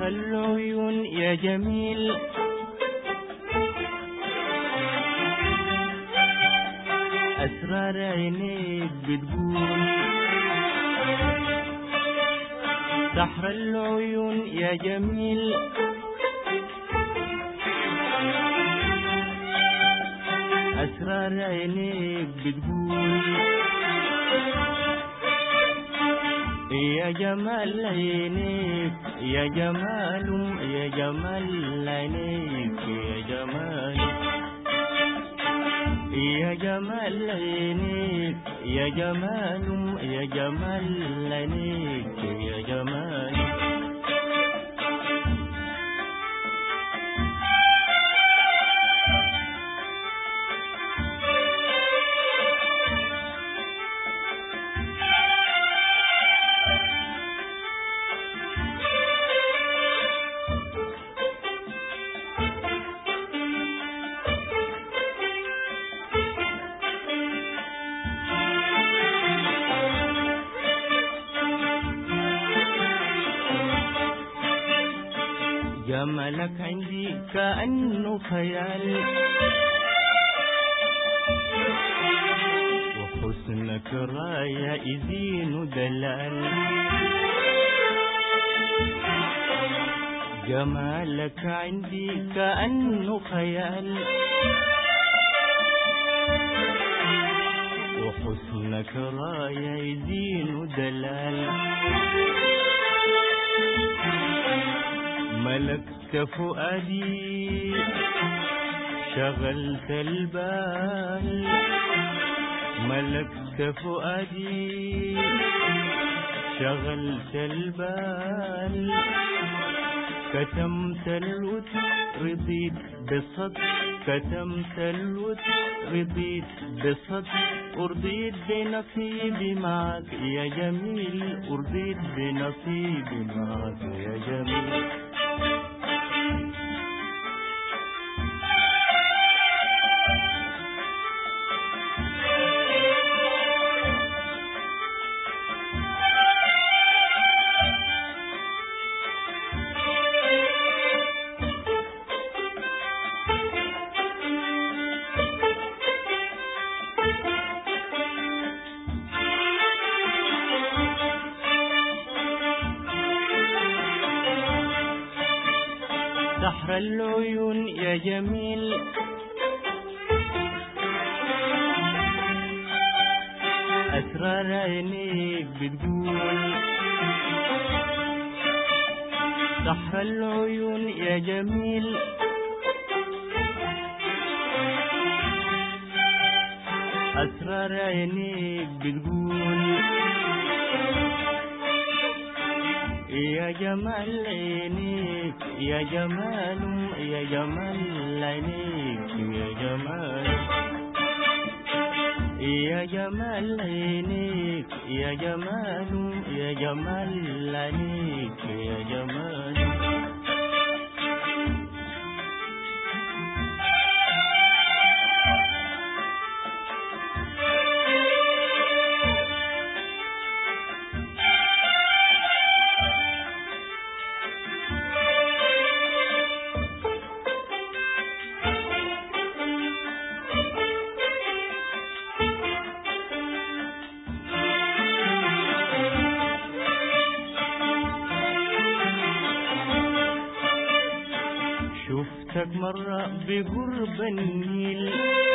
سحر العيون يا جميل أسرار عينيك بتقول سحر العيون يا جميل أسرار عينيك بتقول يا جمال عينيك يا جمال يا جمال عينيك يا جمال يا جمال عينيك يا جمال يا جمال عينيك يا جمال جمالك عندي كأنه خيال وحسنك راية يزين دلال جمالك عندي كأنه خيال وحسنك راية يزين دلال ملكت فؤادي شغلت البال ملكت فؤادي شغلت البال كتمت الود رضيت بصد كتمت الود رضيت بصد أرضيت بنصيبي معك يا جميل أرضيت بنصيبي معك يا جميل سحر العيون يا جميل أسرار عينيك بتقول سحر العيون يا جميل أسرار عينيك بتقول يا جمال عينيك يا جمال يا جمال عينيك يا جمال يا جمال عينيك يا جمال يا جمال عينيك يا جمال شفتك مرة بقرب النيل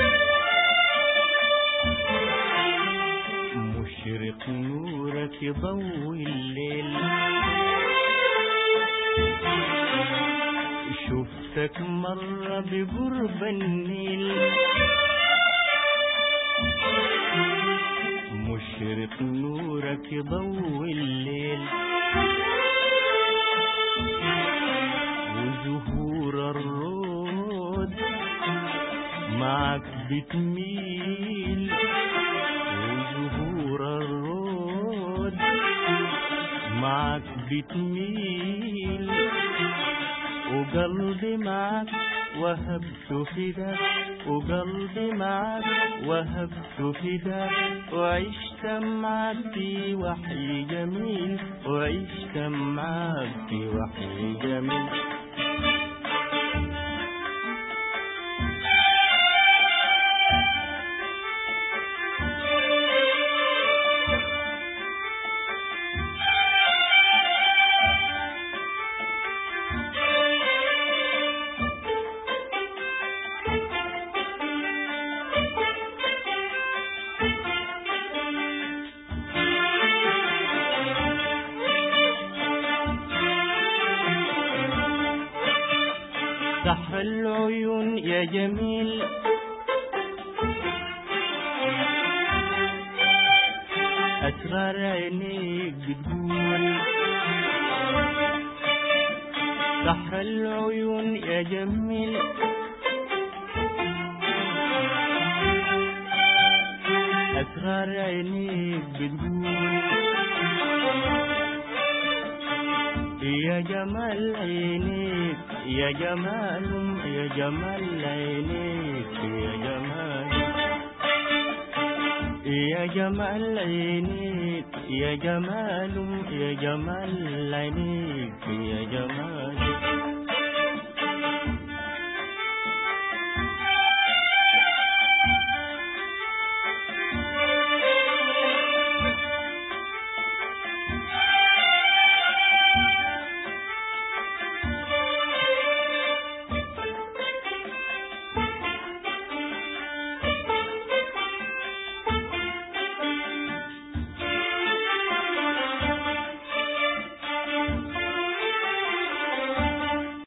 مشرق نورك يضوي الليل شفتك مرة بقرب النيل مشرق نورك يضوي الليل وزهور الرود معك بتميل وزهور الرود معك بتميل وقلبي معك وهبت فداك وقلبي معاك وهبت فداك وعشت معاك في وحي جميل وعشت معاك في وحي جميل سحر العيون يا جميل أسرار عينيك بتقول سحر العيون يا جميل أسرار عينيك بتقول يا جمال عينيك يا جمال يا جمال عينيك يا جمال يا جمال عينيك يا جمال يا جمال عينيك يا جمال